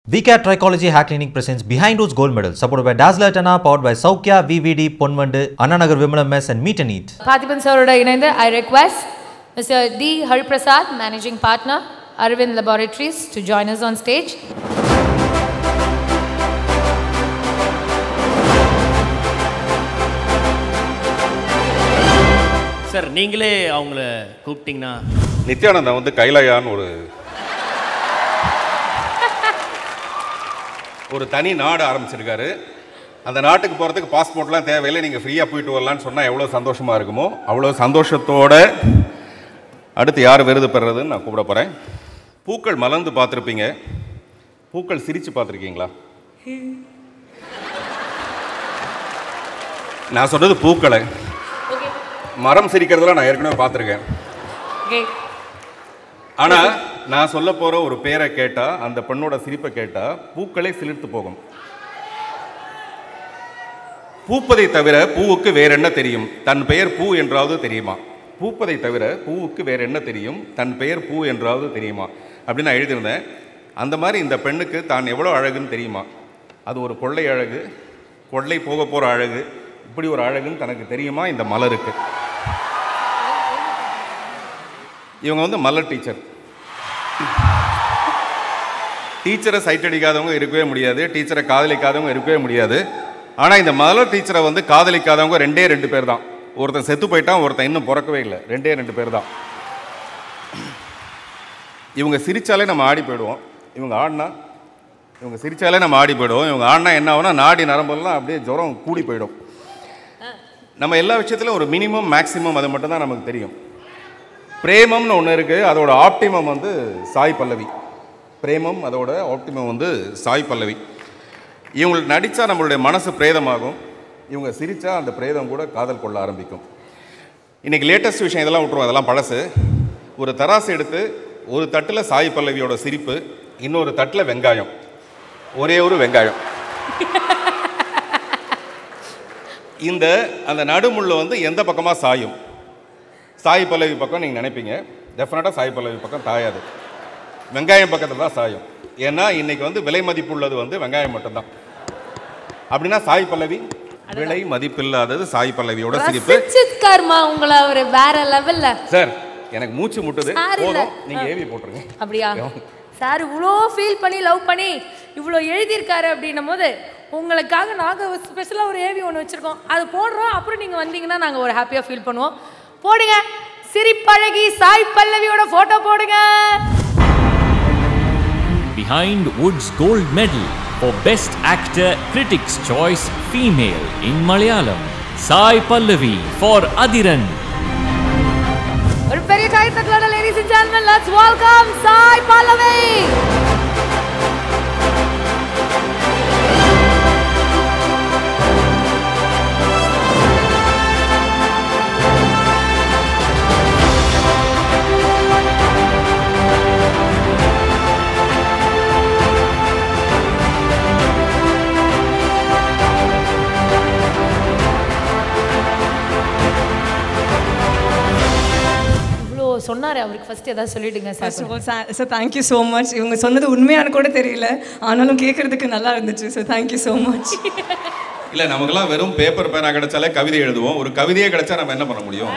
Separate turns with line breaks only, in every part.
VCAT Trichology Hair Clinic presents Behind Roots Gold Medal, supported by Dazzler Tana, powered by Saukya, VVD, Ponvandu, Annanagar Vimala Mess, and Meet and Eat.
Parthiban சாரோட இணைந்து I request mister D Hariprasad managing partner Aravind laboratories to join us on stage
sir நீங்களே அவங்கள கூப்பிட்டீங்கன்னா
நித்யானந்தா வந்து கைலாயான்னு ஒரு ஒரு தனி நாடு ஆரம்பிச்சிருக்காரு அந்த நாட்டுக்கு போகிறதுக்கு பாஸ்போர்ட்லாம் தேவையில்லை நீங்கள் ஃப்ரீயாக போயிட்டு வரலான்னு சொன்னால் எவ்வளோ சந்தோஷமாக இருக்குமோ அவ்வளோ சந்தோஷத்தோட அடுத்து யார் விருது பெறுறதுன்னு நான் கூப்பிட போகிறேன் பூக்கள் மலர்ந்து பார்த்துருப்பீங்க பூக்கள் சிரித்து பார்த்துருக்கீங்களா நான் சொன்னது பூக்களை மரம் சிரிக்கிறதெல்லாம் நான் ஏற்கனவே பார்த்துருக்கேன்
ஓகே
ஆனா நான் சொல்ல போற ஒரு பேரை கேட்டா அந்த பெண்ணோட சிரிப்பை கேட்டா பூக்களே சிலிர்த்து போகும் பூப்பதை தவிர பூவுக்கு வேற என்ன தெரியும் தன் பெயர் பூ என்றாவது தெரியுமா பூப்பதை தவிர பூவுக்கு வேற என்ன தெரியும் தன் பெயர் பூ என்றாவது தெரியுமா அப்படின்னு நான் எழுதியிருந்தேன் அந்த மாதிரி இந்த பெண்ணுக்கு தான் எவ்வளோ அழகுன்னு தெரியுமா அது ஒரு கொள்ளை அழகு கொள்ளை போக போகிற அழகு இப்படி ஒரு அழகுன்னு தனக்கு தெரியுமா இந்த மலருக்கு இவங்க வந்து மலர் டீச்சர் டீச்சரை சைட் அடிக்காதவங்க இருக்கவே முடியாது டீச்சரை காதலிக்காதவங்க இருக்கவே முடியாது ஆனால் இந்த மலர் டீச்சரை வந்து காதலிக்காதவங்க ரெண்டே ரெண்டு பேர் தான் ஒருத்தன் செத்து போயிட்டான் ஒருத்தன் இன்னும் பிறக்கவே இல்லை ரெண்டே ரெண்டு பேர் தான் இவங்க சிரிச்சாலே நம்ம ஆடி போயிடுவோம் இவங்க ஆடினா இவங்க சிரிச்சாலே நம்ம ஆடி போயிடுவோம் இவங்க ஆடினா என்ன ஆகும்னா நாடி நரம்பெல்லாம் அப்படியே ஜுரம் கூடி போயிடும் நம்ம எல்லா விஷயத்துலையும் ஒரு மினிமம் மேக்ஸிமம் அது மட்டும் தான் நமக்கு தெரியும் பிரேமம்னு ஒன்று இருக்குது அதோட ஆப்டிமம் வந்து சாய் பல்லவி பிரேமம் அதோட ஆப்டிமம் வந்து சாய் பல்லவி இவங்களுக்கு நடித்தா நம்மளுடைய மனசு பிரேதமாகும் இவங்க சிரித்தா அந்த பிரேதம் கூட காதல் கொள்ள ஆரம்பிக்கும் இன்றைக்கி லேட்டஸ்ட் விஷயம் இதெல்லாம் விட்ருவோம் அதெல்லாம் பழசு ஒரு தராசு எடுத்து ஒரு தட்டில் சாய் பல்லவியோட சிரிப்பு இன்னொரு தட்டில் வெங்காயம் ஒரே ஒரு வெங்காயம் இந்த அந்த நடுமுள்ள வந்து எந்த பக்கமாக சாயும் சாய் பல்லவி பக்கம் நீங்கள் நினைப்பீங்க டெஃபினட்டாக சாய் பல்லவி பக்கம் தாயாது வெங்காயம் பக்கத்தில் தான் சாயும் ஏன்னா இன்னைக்கு வந்து விலை மதிப்புள்ளது வந்து வெங்காயம் மட்டும்தான் அப்படின்னா சாய் பல்லவி விலை மதிப்பில்லாதது சாய் பல்லவியோட சிரிப்பு
ரசிச்சிருக்காருமா உங்களை அவர் வேற லெவல்ல
சார் எனக்கு மூச்சு முட்டுது
சார் இல்ல.
போதும் நீங்க ஏவி போட்டுருங்க
அப்படியா சார் இவ்வளோ ஃபீல் பண்ணி லவ் பண்ணி இவ்வளோ எழுதியிருக்காரு அப்படின்னும் போது உங்களுக்காக நாங்கள் ஸ்பெஷலாக ஒரு ஏவி ஒன்று வச்சுருக்கோம் அது போடுறோம் அப்புறம் நீங்கள் வந்தீங்கன்னா நாங்கள் ஒரு ஹாப்பியாக ஃபீல் பண்ணுவோம் போடுங்க சிரிப்பழகி சாய் பல்லவியோட ஃபோட்டோ போடுங்க
Behind Woods Gold Medal for Best Actor Critics' Choice Female in Malayalam. Sai Pallavi for Adiran.
ஒரு பெரிய கை தட்டலோட ladies and gentlemen let's welcome Sai Pallavi இவ்வளோ சொன்னாரு அவருக்கு ஃபர்ஸ்ட் ஏதாவது சொல்லிடுங்க
first
sir
of all sir thank you so much இவங்க சொன்னது உண்மையான கூட தெரியல ஆனாலும் கேட்கறதுக்கு நல்லா இருந்துச்சு ஸோ தேங்க்யூ ஸோ மச்
இல்ல நமக்கெல்லாம் வெறும் பேப்பர் பேனா கிடைச்சாலே கவிதை எழுதுவோம் ஒரு கவிதையே கிடைச்சா நம்ம என்ன பண்ண முடியும்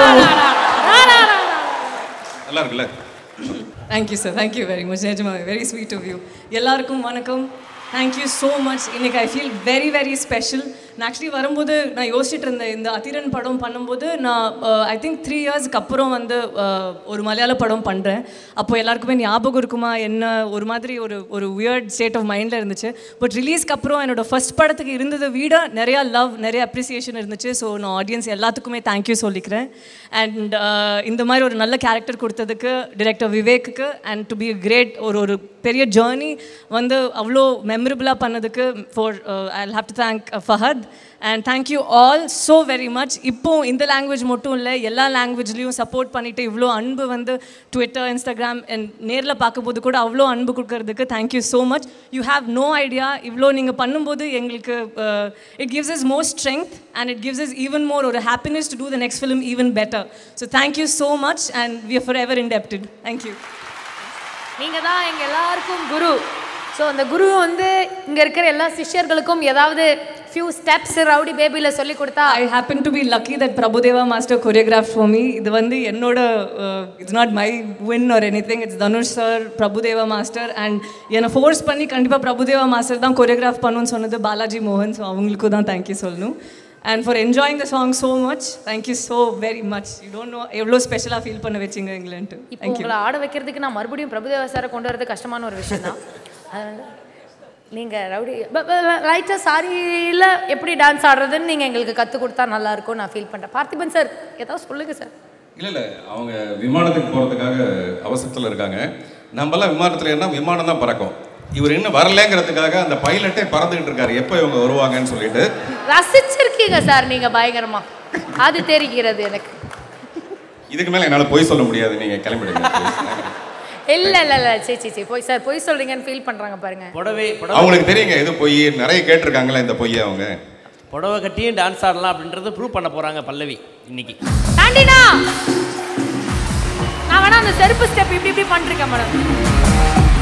நல்லா இருக்குல்ல
thank you sir thank you very much நிஜமா வெரி ஸ்வீட் ஆஃப் யூ எல்லாருக்கும் வணக்கம் தேங்க்யூ ஸோ மச் இன்னைக்கு I feel very very special நான் ஆக்சுவலி வரும்போது நான் யோசிச்சுட்டு இருந்தேன் இந்த அதிரன் படம் பண்ணும்போது நான் ஐ திங்க் த்ரீ இயர்ஸ்க்கு அப்புறம் வந்து uh, ஒரு மலையாள படம் பண்ணுறேன் அப்போ எல்லாருக்குமே ஞாபகம் இருக்குமா என்ன ஒரு மாதிரி ஒரு ஒரு வியர்ட் ஸ்டேட் ஆஃப் மைண்டில் இருந்துச்சு பட் ரிலீஸ்க்கு அப்புறம் என்னோட ஃபர்ஸ்ட் படத்துக்கு இருந்ததை விட நிறையா லவ் நிறைய அப்ரிசியேஷன் இருந்துச்சு ஸோ நான் ஆடியன்ஸ் எல்லாத்துக்குமே தேங்க்யூ சொல்லிக்கிறேன் அண்ட் இந்த மாதிரி ஒரு நல்ல கேரக்டர் கொடுத்ததுக்கு டிரெக்டர் விவேக்குக்கு அண்ட் டு பி கிரேட் ஒரு ஒரு பெரிய ஜேர்னி வந்து அவ்வளோ மெமரபுளாக பண்ணதுக்கு for I have to thank Fahadh and thank you all so very much இப்போ இந்த லாங்குவேஜ் மட்டும் இல்லை எல்லா லாங்குவேஜ்லேயும் சப்போர்ட் பண்ணிட்டு இவ்வளோ அன்பு வந்து ட்விட்டர் இன்ஸ்டாகிராம் அண்ட் நேரில் பார்க்கும்போது கூட அவ்வளோ அன்பு கொடுக்கறதுக்கு thank you so much you have no idea இவ்வளோ நீங்கள் பண்ணும்போது எங்களுக்கு it gives is more strength and it gives is even more ஒரு happiness to do the next film even better so thank you so much and we are forever indebted thank you
நீங்க தான் எங்க எல்லாருக்கும் குரு so அந்த குரு வந்து இங்கே இருக்கிற எல்லா சிஷ்யர்களுக்கும் ஏதாவது ஃபியூ ஸ்டெப்ஸ் ரவுடி பேபியில் சொல்லி கொடுத்தா
I happen to be lucky that Prabhudeva master choreograph for me இது வந்து என்னோட it's not my win or anything it's Dhanush sir Prabhudeva master and என்னை ஃபோர்ஸ் பண்ணி கண்டிப்பாக பிரபுதேவா மாஸ்டர் தான் கொரியோகிராஃப் பண்ணணும்னு சொன்னது பாலாஜி மோகன் ஸோ அவங்களுக்கும் தான் தேங்க்யூ சொல்லணும் and for enjoying the song so much thank you so very much you don't know எவ்வளோ ஸ்பெஷலாக ஃபீல் பண்ண வச்சிங்க எங்களன்ட்டு
இப்போ உங்களை ஆட வைக்கிறதுக்கு நான் மறுபடியும் பிரபுதேவா சாரை கொண்டு வரது கஷ்டமான ஒரு விஷயம் தான் அதனால நீங்கள் ரவுடி லைட்டாக சாரியில் எப்படி டான்ஸ் ஆடுறதுன்னு நீங்கள் எங்களுக்கு கற்றுக் கொடுத்தா நல்லா இருக்கும் நான் ஃபீல் பண்ணுறேன் பார்த்திபன் சார் ஏதாவது சொல்லுங்கள் சார்
இல்லை இல்லை அவங்க விமானத்துக்கு போகிறதுக்காக அவசரத்தில் இருக்காங்க நம்மலாம் விமானத்தில் என்ன விமானம் தான் பறக்கும் இவர் இன்னும் வரலங்கிறதுக்காக அந்த பைலட்டே பறந்துகிட்டு இருக்காரு எப்போ இவங்க வருவாங்கன்னு சொல்லிட்டு
ரசிச்சிருக்கீங்க சார் நீங்கள் பயங்கரமா அது தெரிகிறது எனக்கு
இதுக்கு மேலே என்னால் பொய் சொல்ல முடியாது நீங்கள் கிளம்பிடுங்க
இல்லை இல்லை இல்லை சரி சரி சரி போய் சார் பொய் சொல்கிறீங்கன்னு ஃபீல் பண்ணுறாங்க பாருங்க
புடவை புடவை
அவங்களுக்கு தெரியுங்க இது பொய் நிறைய கேட்டிருக்காங்களே இந்த பொய்யை அவங்க
புடவை கட்டியும் டான்ஸ் ஆடலாம் அப்படின்றத ப்ரூவ் பண்ண போகிறாங்க பல்லவி இன்னைக்கு
ஆண்டினா நான் வேணா அந்த செருப்பு ஸ்டெப் இப்படி இப்படி பண்ணிருக்கேன் madam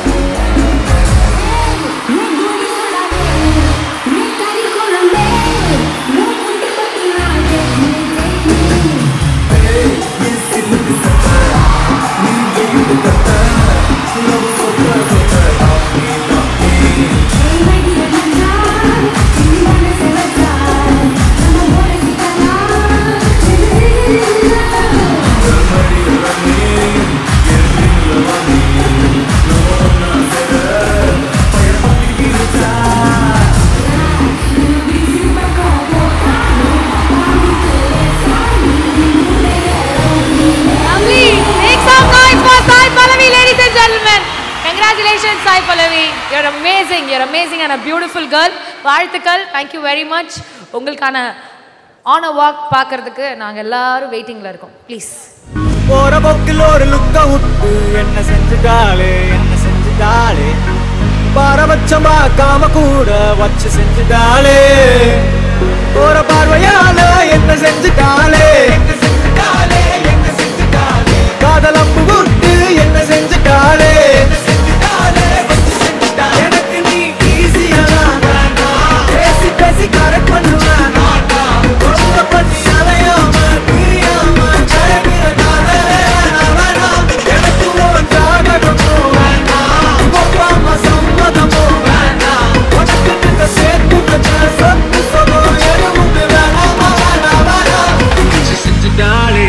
Lovely. Make some noise for Sai Pallavi, ladies and gentlemen. Congratulations, Sai Pallavi. You're amazing. You're amazing and a beautiful girl. வாழ்த்துக்கள் தேங்க்யூ வெரி மச் உங்களுக்கான ஆன் அ வாக் பார்க்கறதுக்கு நாங்கள் எல்லாரும் வெயிட்டிங்கில் இருக்கோம் ப்ளீஸ்
போற போக்கில் ஒரு லுக்க விட்டு என்ன செஞ்சுட்டாளே என்ன செஞ்சுட்டாளே பாரபட்சம் பார்க்காம கூட வச்சு செஞ்சுட்டாளே போற பார்வையால என்ன செஞ்சுட்டாளே என்ன செஞ்சுட்டாளே என்ன செஞ்சுட்டாளே காதல் அம்பு விட்டு என்ன செஞ்சுட்டாளே என்ன செஞ்சுட்டாளே வச்சு செஞ்சுட்டாளே எனக்கு நீ ஈஸியா பேசி பேசி கரெக்ட் பண்ணுவேன் ரொம்ப பண்ணி அலையாம பிரியாம கழகிற காதலே வேணாம், வேணாம். எனக்கு உன் ஜாதகமும் வேண்டாம். ஒப்பாம சம்மதமும் வேண்டாம். உனக்கு இந்த சேர்த்து வச்ச சொத்து சுகம் எதுவுமே வேணாமா, வேணாம், வேணாம். வச்சு செஞ்சுட்டாளே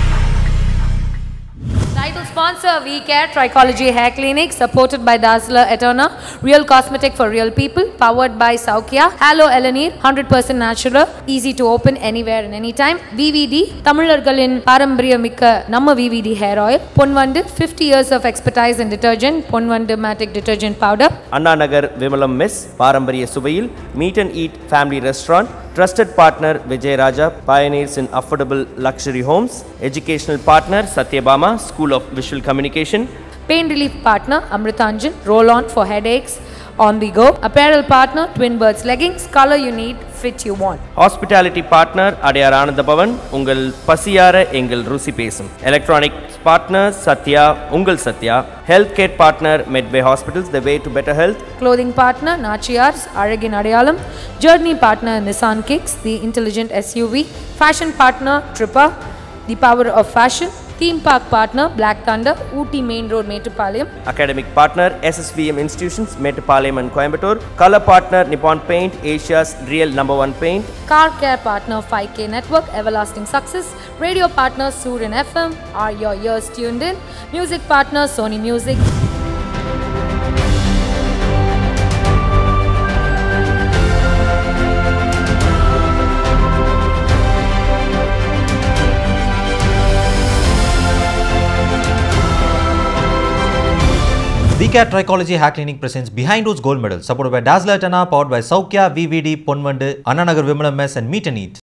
Title sponsor VCare Trichology Hair Clinic supported by Dazzler Eterna Real Cosmetic for Real People powered by Saukia Halo Elanir 100% natural easy to open anywhere and anytime VVD தமிழர்களின் பாரம்பரியமிக்க நம்ம VVD hair oil Ponvandu 50 years of expertise in detergent Ponvandu matic detergent powder
Anna Nagar Vimalam mess பாரம்பரிய சுவையில் meet and eat family restaurant trusted partner Vijayaraja pioneers in affordable luxury homes educational partner Sathyabama school of visual communication
pain relief partner Amritanjan roll on for headaches on the go apparel partner Twin Birds leggings color you need fit you want
hospitality partner Adyar Ananda Bhavan உங்கள் பசியார எங்கள் ருசி பேசும் electronic partner Sathya உங்கள் Sathya health care partner Medway hospitals the way to better health
Clothing partner Nachiars, Aragin Adayalam. Journey partner Nissan Kicks, the intelligent SUV. Fashion partner Trippa, the power of fashion. Theme park partner Black Thunder, Ooty Main Road, Metupalayam.
academic partner SSVM Institutions, Metropolitan and Coimbatore. Color partner Nippon Paint, Asia's real number one paint.
Car care partner 5K Network, Everlasting Success. Radio partner Surin FM. Are your ears tuned in? Music partner Sony Music.
VCAT Trichology Hair Clinic presents Behind Roots Gold Medal, supported by Dazzler Tana, powered by Saukya, VVD, Ponvandu, Anna Nagar Vimalam Mess, and Meet and Eat.